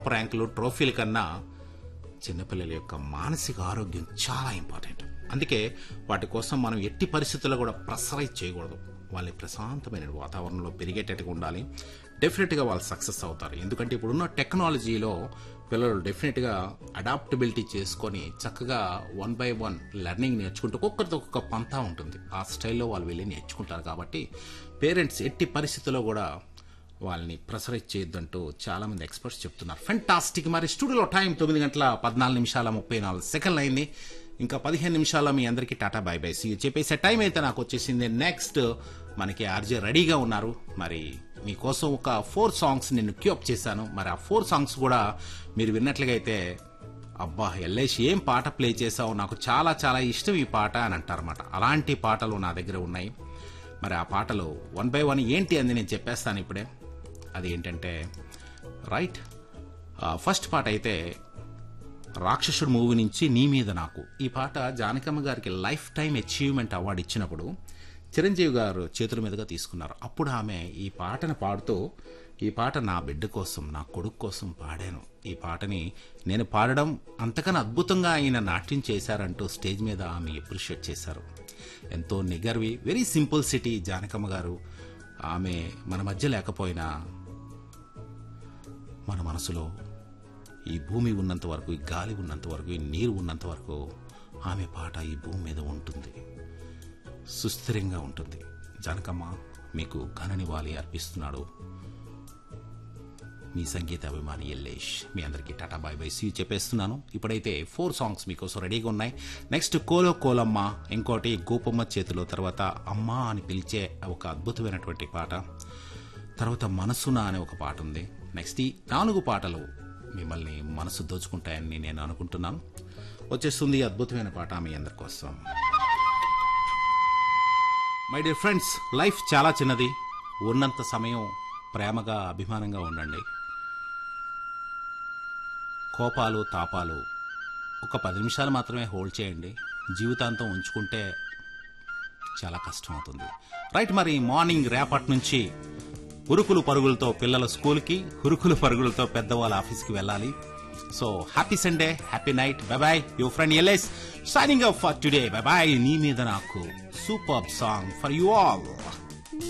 ర్యాంకులు ట్రోఫీల కన్నా చిన్నపిల్లల యొక్క మానసిక ఆరోగ్యం చాలా ఇంపార్టెంట్ అందుకే వాటి కోసం మనం ఎట్టి పరిస్థితుల్లో కూడా ప్రెషరైజ్ చేయకూడదు వాళ్ళని ప్రశాంతమైన వాతావరణంలో పెరిగేటట్టుగా ఉండాలి డెఫినెట్గా వాళ్ళు సక్సెస్ అవుతారు ఎందుకంటే ఇప్పుడున్న టెక్నాలజీలో పిల్లలు డెఫినెట్గా అడాప్టబిలిటీ చేసుకొని చక్కగా వన్ బై వన్ లెర్నింగ్ నేర్చుకుంటూ ఒక్కొక్కరితో ఒక్కొక్క పంతా ఉంటుంది ఆ స్టైల్లో వాళ్ళు వెళ్ళి నేర్చుకుంటారు కాబట్టి పేరెంట్స్ ఎట్టి పరిస్థితుల్లో కూడా వాళ్ళని ప్రెషరైజ్ చేయొద్దంటూ చాలా మంది ఎక్స్పర్ట్స్ చెప్తున్నారు ఫెంటాస్టిక్ మరి స్టూడియోలో టైం తొమ్మిది గంటల పద్నాలుగు నిమిషాల ముప్పై నాలుగు సెకండ్లు అయింది ఇంకా పదిహేను నిమిషాల్లో మీ అందరికీ టాటా బై బై సీ చెప్పేసే టైం అయితే నాకు వచ్చేసింది నెక్స్ట్ మనకి ఆర్జే రెడీగా ఉన్నారు మరి మీకోసం ఒక ఫోర్ సాంగ్స్ నేను క్యూప్ చేశాను మరి ఆ ఫోర్ సాంగ్స్ కూడా మీరు విన్నట్లుగా అయితే అబ్బా ఎల్లేష్ ఏం పాట ప్లే చేసావు నాకు చాలా చాలా ఇష్టం ఈ పాట అని అంటారన్నమాట అలాంటి పాటలు నా దగ్గర ఉన్నాయి మరి ఆ పాటలు వన్ బై వన్ ఏంటి అని నేను చెప్పేస్తాను ఇప్పుడే అది ఏంటంటే రైట్ ఫస్ట్ పాట అయితే రాక్షసుడు మూవీ నుంచి నీ మీద నాకు ఈ పాట జానకమ్మ గారికి లైఫ్ టైం అచీవ్మెంట్ అవార్డు ఇచ్చినప్పుడు చిరంజీవి గారు చేతుల మీదుగా తీసుకున్నారు అప్పుడు ఆమె ఈ పాటను పాడుతూ ఈ పాట నా బిడ్డ కోసం నా కొడుకు కోసం పాడాను ఈ పాటని నేను పాడడం అంతకన్నా అద్భుతంగా ఆయన నాట్యం చేశారంటూ స్టేజ్ మీద ఆమె అప్రిషియేట్ చేశారు ఎంతో నిగర్వి వెరీ సింపుల్ సిటీ జానకమ్మ గారు ఆమె మన మధ్య లేకపోయినా మన మనసులో ఈ భూమి ఉన్నంత వరకు ఈ గాలి ఉన్నంత వరకు ఈ నీరు ఉన్నంత వరకు ఆమె పాట ఈ భూమి మీద ఉంటుంది సుస్థిరంగా ఉంటుంది జానకమ్మ మీకు ఘననివాలి అర్పిస్తున్నాడు మీ సంగీత అభిమాని ఎల్లేష్ మీ అందరికీ టాటా బాయ్ బై సీ చెప్పేస్తున్నాను ఇప్పుడైతే ఫోర్ సాంగ్స్ మీకోసం రెడీగా ఉన్నాయి నెక్స్ట్ కోలో కోలమ్మ ఇంకోటి గోపమ్మ చేతిలో తర్వాత అమ్మ అని పిలిచే ఒక అద్భుతమైనటువంటి పాట తర్వాత మనసున అనే ఒక పాట ఉంది నెక్స్ట్ ఈ నాలుగు పాటలు మిమ్మల్ని మనసు దోచుకుంటాయని నేను అనుకుంటున్నాను వచ్చేస్తుంది ఈ అద్భుతమైన పాట మీ అందరి కోసం మై డియర్ ఫ్రెండ్స్ లైఫ్ చాలా చిన్నది ఉన్నంత సమయం ప్రేమగా అభిమానంగా ఉండండి కోపాలు తాపాలు ఒక పది నిమిషాలు మాత్రమే హోల్డ్ చేయండి జీవితాంతం ఉంచుకుంటే చాలా కష్టం అవుతుంది రైట్ మరి మార్నింగ్ రేపటి నుంచి ఉరుకులు పరుగులతో పిల్లల స్కూల్కి ఉరుకులు పరుగులతో పెద్దవాళ్ళ ఆఫీస్కి వెళ్ళాలి so happy Sunday happy night bye bye your friend LS signing up for today bye bye నీ మీద నాకు super song for you all